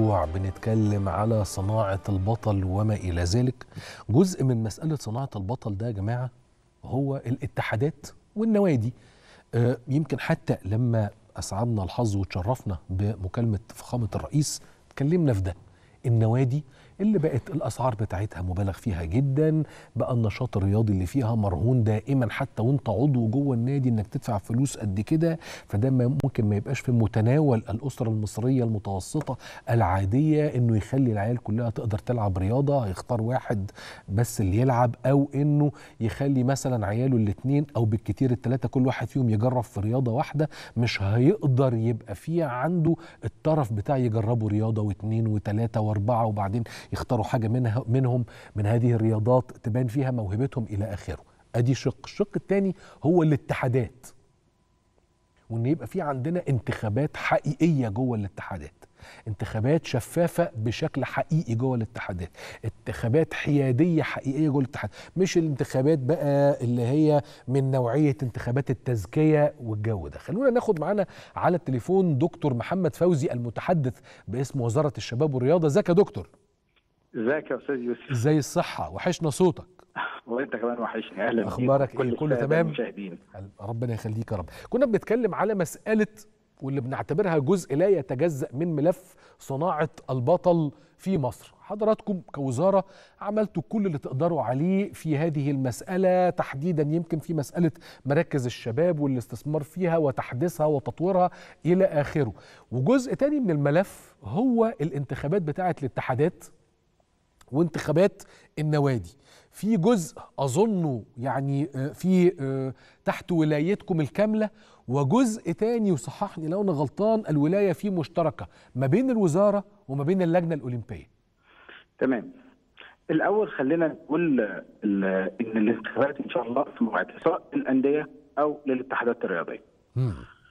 موضوع بنتكلم على صناعة البطل وما إلى ذلك جزء من مسألة صناعة البطل ده يا جماعة هو الاتحادات والنوادي آه، يمكن حتى لما أسعدنا الحظ وتشرفنا بمكالمة فخامة الرئيس اتكلمنا في ده النوادي اللي بقت الاسعار بتاعتها مبالغ فيها جدا بقى النشاط الرياضي اللي فيها مرهون دائما حتى وانت عضو جوه النادي انك تدفع فلوس قد كده فده ما- ممكن ما يبقاش في متناول الاسره المصريه المتوسطه العاديه انه يخلي العيال كلها تقدر تلعب رياضه هيختار واحد بس اللي يلعب او انه يخلي مثلا عياله الاثنين او بالكتير الثلاثه كل واحد فيهم يجرب في رياضه واحده مش هيقدر يبقى فيه عنده الطرف بتاع يجربوا رياضه واثنين وثلاثه واربعه وبعدين يختاروا حاجه منها منهم من هذه الرياضات تبان فيها موهبتهم الى اخره ادي شق الشق الثاني هو الاتحادات وان يبقى في عندنا انتخابات حقيقيه جوه الاتحادات انتخابات شفافه بشكل حقيقي جوه الاتحادات انتخابات حياديه حقيقيه جوه الاتحاد مش الانتخابات بقى اللي هي من نوعيه انتخابات التزكيه والجو ده خلونا ناخد معانا على التليفون دكتور محمد فوزي المتحدث باسم وزاره الشباب والرياضه ازيك يا دكتور ازيك يا استاذ يوسف ازاي الصحه وحشنا صوتك وانت كمان وحشني اهلا بيك. أخبارك كل إيه؟ كله السادة تمام؟ المشاهدين ربنا يخليك يا رب كنا بنتكلم على مسألة واللي بنعتبرها جزء لا يتجزأ من ملف صناعة البطل في مصر حضراتكم كوزارة عملتوا كل اللي تقدروا عليه في هذه المسألة تحديدا يمكن في مسألة مراكز الشباب والاستثمار فيها وتحديثها وتطويرها إلى آخره وجزء تاني من الملف هو الانتخابات بتاعة الاتحادات وانتخابات النوادي في جزء اظنه يعني آه، في آه، تحت ولايتكم الكامله وجزء تاني وصححني لو انا غلطان الولايه فيه مشتركه ما بين الوزاره وما بين اللجنه الاولمبيه تمام الاول خلينا نقول ال- ان الانتخابات ان شاء الله في موعدها سواء للانديه او للاتحادات الرياضيه مم.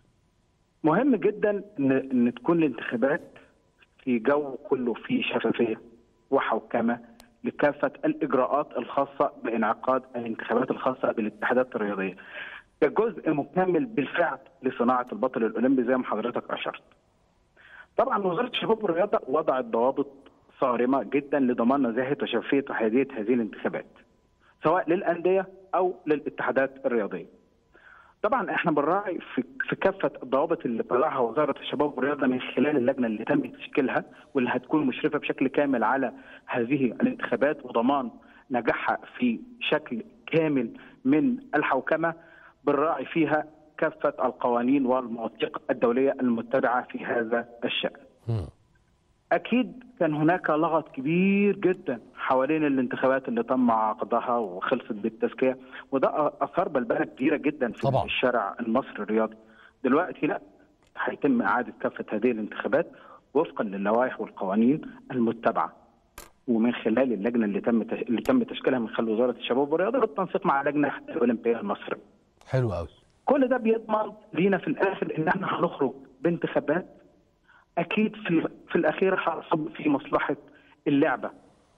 مهم جدا ان ان تكون الانتخابات في جو كله فيه شفافيه وحوكمه لكافه الاجراءات الخاصه بانعقاد الانتخابات الخاصه بالاتحادات الرياضيه. ده جزء مكمل بالفعل لصناعه البطل الاولمبي زي ما حضرتك اشرت. طبعا وزاره الشباب والرياضه وضعت ضوابط صارمه جدا لضمان نزاهه وشفافيه وحياديه هذه الانتخابات. سواء للانديه او للاتحادات الرياضيه. طبعا احنا بنراعي في في كافه الضوابط اللي طلعها وزاره الشباب والرياضه من خلال اللجنه اللي تم تشكيلها واللي هتكون مشرفه بشكل كامل على هذه الانتخابات وضمان نجاحها في شكل كامل من الحوكمه بنراعي فيها كافه القوانين والمواثيق الدوليه المتبعه في هذا الشان. مم. اكيد كان هناك لغط كبير جدا حوالين الانتخابات اللي تم عقدها وخلصت بالتزكيه وده اثار بلبله كبيره جدا في طبعا. الشارع المصري الرياضي دلوقتي لا هيتم اعاده كافه هذه الانتخابات وفقا للوائح والقوانين المتبعه ومن خلال اللجنه اللي تم اللي تم تشكيلها من خلال وزاره الشباب والرياضه بالتنسيق مع اللجنه الاولمبيه المصريه حلو قوي كل ده بيضمن لينا في الاخر ان احنا هنخرج بانتخابات اكيد في في الاخير هتصب في مصلحه اللعبه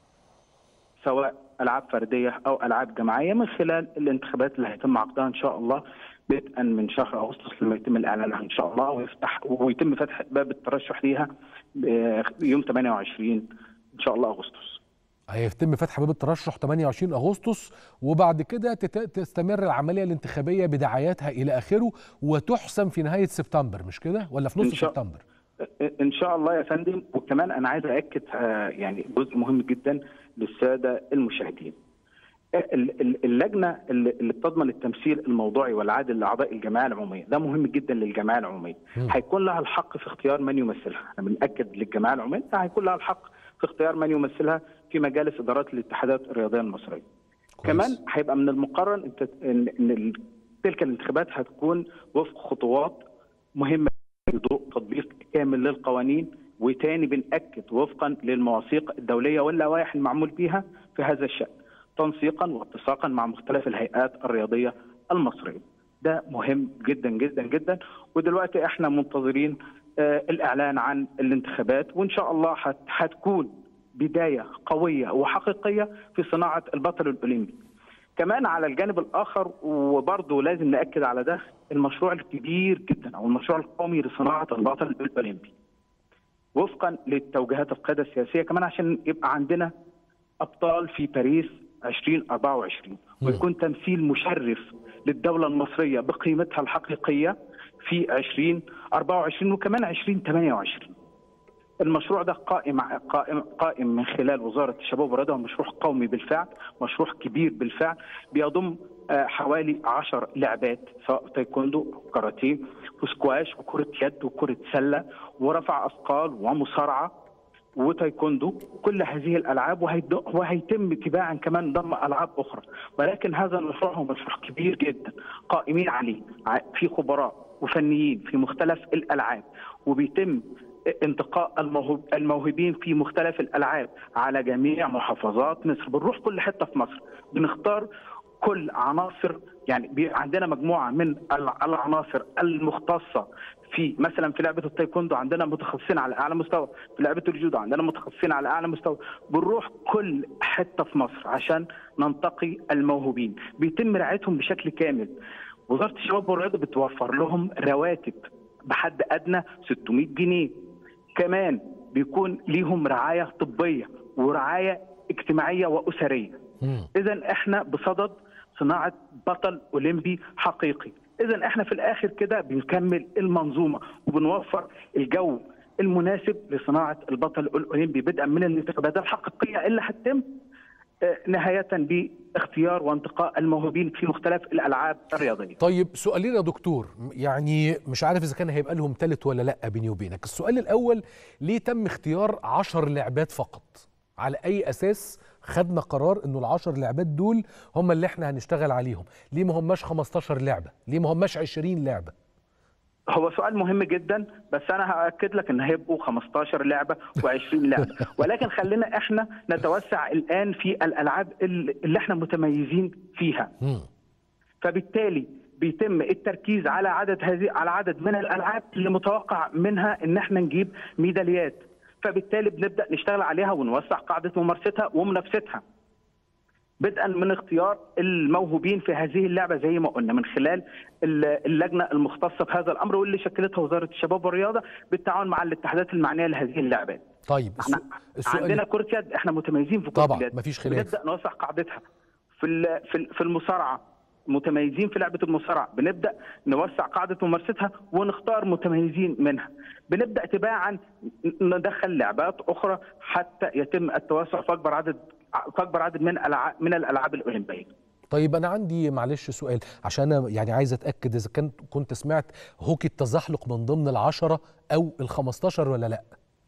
سواء العاب فرديه او العاب جماعيه من خلال الانتخابات اللي هيتم عقدها ان شاء الله بدءا من شهر اغسطس لما يتم الاعلان عنها ان شاء الله ويفتح ويتم فتح باب الترشح ليها يوم 28 ان شاء الله اغسطس. هيتم فتح باب الترشح 28 اغسطس وبعد كده تت- تستمر العمليه الانتخابيه بدعاياتها الى اخره وتحسم في نهايه سبتمبر مش كده ولا في إن نص شاء- سبتمبر ان شاء الله يا فندم وكمان انا عايز اكد آه، يعني جزء مهم جدا للساده المشاهدين ال- ال- اللجنه اللي اللي بتضمن التمثيل الموضوعي والعادل لاعضاء الجمعيه العموميه ده مهم جدا للجمعيه العموميه مم. هيكون لها الحق في اختيار من يمثلها احنا بناكد للجمعيه العموميه إنها هيكون لها الحق في اختيار من يمثلها في مجالس ادارات الاتحادات الرياضيه المصريه كويس. كمان هيبقى من المقرر انت- ان ان ال- تلك الانتخابات هتكون وفق خطوات مهمه بضوء تطبيق كامل للقوانين وتاني بنأكد وفقا للمواثيق الدوليه واللوائح المعمول بها في هذا الشأن تنسيقا واتساقا مع مختلف الهيئات الرياضيه المصريه. ده مهم جدا جدا جدا ودلوقتي احنا منتظرين آه الاعلان عن الانتخابات وان شاء الله هت- هتكون بدايه قويه وحقيقيه في صناعه البطل الاولمبي. كمان على الجانب الاخر وبرضه لازم ناكد على ده المشروع الكبير جدا او المشروع القومي لصناعه البطل الاولمبي. وفقا للتوجيهات القياده السياسيه كمان عشان يبقى عندنا ابطال في باريس 2024 ويكون تمثيل مشرف للدوله المصريه بقيمتها الحقيقيه في 2024 وكمان 2028 المشروع ده قائم قائم قائم من خلال وزاره الشباب والرياضه مشروع قومي بالفعل، مشروع كبير بالفعل بيضم حوالي 10 لعبات سواء تايكوندو او كاراتيه وسكواش وكره يد وكره سله ورفع اثقال ومصارعه وتايكوندو كل هذه الالعاب وهيتم تباعا كمان ضم العاب اخرى ولكن هذا المشروع هو مشروع كبير جدا قائمين عليه في خبراء وفنيين في مختلف الالعاب وبيتم انتقاء الموهوب الموهوبين في مختلف الالعاب على جميع محافظات مصر بنروح كل حته في مصر بنختار كل عناصر يعني عندنا مجموعه من العناصر المختصه في مثلا في لعبه التايكوندو عندنا متخصصين على اعلى مستوى، في لعبه الجودو عندنا متخصصين على اعلى مستوى، بنروح كل حته في مصر عشان ننتقي الموهوبين، بيتم رعايتهم بشكل كامل. وزاره الشباب والرياضه بتوفر لهم رواتب بحد ادنى 600 جنيه. كمان بيكون ليهم رعايه طبيه ورعايه اجتماعيه واسريه. اذا احنا بصدد صناعه بطل اولمبي حقيقي اذا احنا في الاخر كده بنكمل المنظومه وبنوفر الجو المناسب لصناعه البطل الاولمبي بدءا من الانتخابات الحقيقيه اللي هتتم نهايه باختيار وانتقاء الموهوبين في مختلف الالعاب الرياضيه. طيب سؤالين يا دكتور يعني مش عارف اذا كان هيبقى لهم ثالث ولا لا بيني وبينك، السؤال الاول ليه تم اختيار عشر لعبات فقط؟ على اي اساس خدنا قرار انه العشر لعبات دول هم اللي احنا هنشتغل عليهم ليه ما هماش 15 لعبه ليه ما هماش 20 لعبه هو سؤال مهم جدا بس انا هاكد لك ان هيبقوا 15 لعبه و20 لعبه ولكن خلينا احنا نتوسع الان في الالعاب اللي احنا متميزين فيها فبالتالي بيتم التركيز على عدد هذه على عدد من الالعاب اللي متوقع منها ان احنا نجيب ميداليات فبالتالي بنبدا نشتغل عليها ونوسع قاعده ممارستها ومنافستها. بدءا من اختيار الموهوبين في هذه اللعبه زي ما قلنا من خلال اللجنه المختصه بهذا الامر واللي شكلتها وزاره الشباب والرياضه بالتعاون مع الاتحادات المعنيه لهذه اللعبات. طيب احنا السؤال عندنا كره يد احنا متميزين في كره طبعا اليد مفيش خلاف بنبدا نوسع قاعدتها في في المصارعه متميزين في لعبه المصارعه بنبدا نوسع قاعده ممارستها ونختار متميزين منها بنبدا تباعا ندخل لعبات اخرى حتى يتم التوسع في اكبر عدد في اكبر عدد من الالعاب من الالعاب الاولمبيه طيب انا عندي معلش سؤال عشان انا يعني عايز اتاكد اذا كنت كنت سمعت هوكي التزحلق من ضمن العشرة او ال15 ولا لا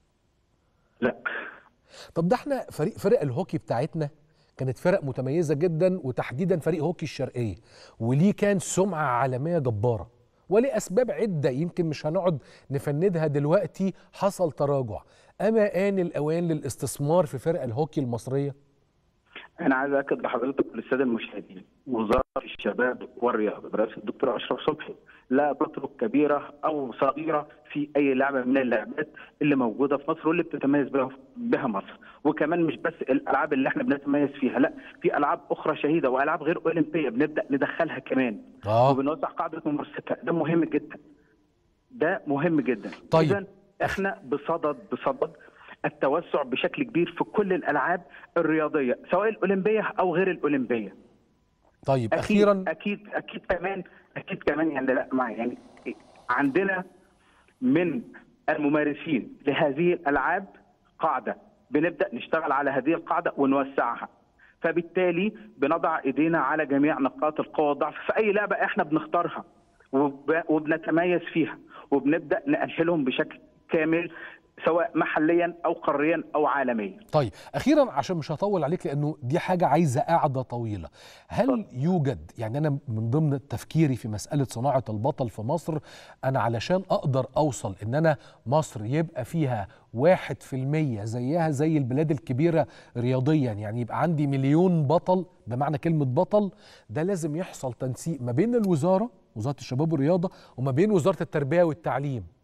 لا طب ده احنا فريق فرق الهوكي بتاعتنا كانت فرق متميزه جدا وتحديدا فريق هوكي الشرقيه وليه كان سمعه عالميه جباره ولاسباب عده يمكن مش هنقعد نفندها دلوقتي حصل تراجع اما ان الاوان للاستثمار في فرق الهوكي المصريه انا عايز اكد لحضرتك وللساده المشاهدين وزاره الشباب والرياضه برئاسه الدكتور اشرف صبحي لا تترك كبيره او صغيره في اي لعبه من اللعبات اللي موجوده في مصر واللي بتتميز بها بها مصر وكمان مش بس الالعاب اللي احنا بنتميز فيها لا في العاب اخرى شهيده والعاب غير اولمبيه بنبدا ندخلها كمان آه. وبنوسع قاعده ممارستها ده مهم جدا ده مهم جدا طيب. اذا احنا بصدد بصدد التوسع بشكل كبير في كل الالعاب الرياضيه سواء الاولمبيه او غير الاولمبيه طيب أكيد اخيرا اكيد اكيد كمان اكيد كمان يعني لا مع يعني عندنا من الممارسين لهذه الالعاب قاعده بنبدا نشتغل على هذه القاعده ونوسعها فبالتالي بنضع ايدينا على جميع نقاط القوه والضعف في اي لعبه احنا بنختارها وب- وبنتميز فيها وبنبدا نأهلهم بشكل كامل سواء محليا او قاريا او عالميا طيب اخيرا عشان مش هطول عليك لانه دي حاجه عايزه قعده طويله هل يوجد يعني انا من ضمن تفكيري في مساله صناعه البطل في مصر انا علشان اقدر اوصل ان انا مصر يبقى فيها واحد في المية زيها زي البلاد الكبيرة رياضيا يعني يبقى عندي مليون بطل بمعنى كلمة بطل ده لازم يحصل تنسيق ما بين الوزارة وزارة الشباب والرياضة وما بين وزارة التربية والتعليم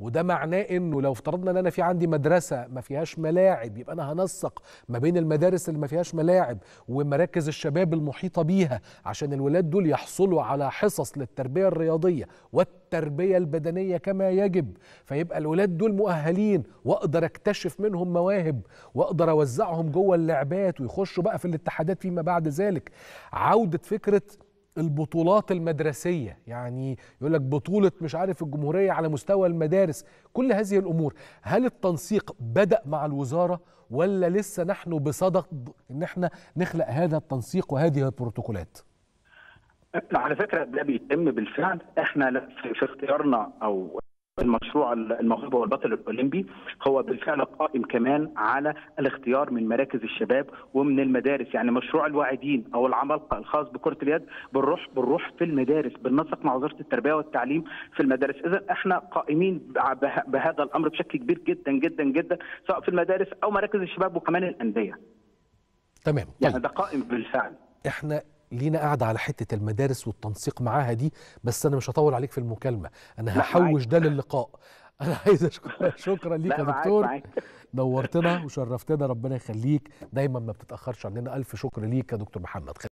وده معناه انه لو افترضنا ان انا في عندي مدرسه ما فيهاش ملاعب يبقى انا هنسق ما بين المدارس اللي ما فيهاش ملاعب ومراكز الشباب المحيطه بيها عشان الولاد دول يحصلوا على حصص للتربيه الرياضيه والتربيه البدنيه كما يجب فيبقى الولاد دول مؤهلين واقدر اكتشف منهم مواهب واقدر اوزعهم جوه اللعبات ويخشوا بقى في الاتحادات فيما بعد ذلك عوده فكره البطولات المدرسية يعني يقول لك بطولة مش عارف الجمهورية على مستوى المدارس كل هذه الأمور هل التنسيق بدأ مع الوزارة ولا لسه نحن بصدد ان احنا نخلق هذا التنسيق وهذه البروتوكولات على فكرة ده بيتم بالفعل احنا في, في اختيارنا او المشروع الموهبه والبطل الاولمبي هو بالفعل قائم كمان على الاختيار من مراكز الشباب ومن المدارس يعني مشروع الواعدين او العمالقه الخاص بكره اليد بنروح بنروح في المدارس بننسق مع وزاره التربيه والتعليم في المدارس اذا احنا قائمين بهذا الامر بشكل كبير جدا جدا جدا سواء في المدارس او مراكز الشباب وكمان الانديه تمام يعني ده قائم بالفعل احنا لينا قاعده على حته المدارس والتنسيق معاها دي بس انا مش هطول عليك في المكالمه انا هحوش ده للقاء انا عايز اشكرك شكرا ليك يا دكتور معاك. نورتنا وشرفتنا ربنا يخليك دايما ما بتتاخرش عننا الف شكر ليك يا دكتور محمد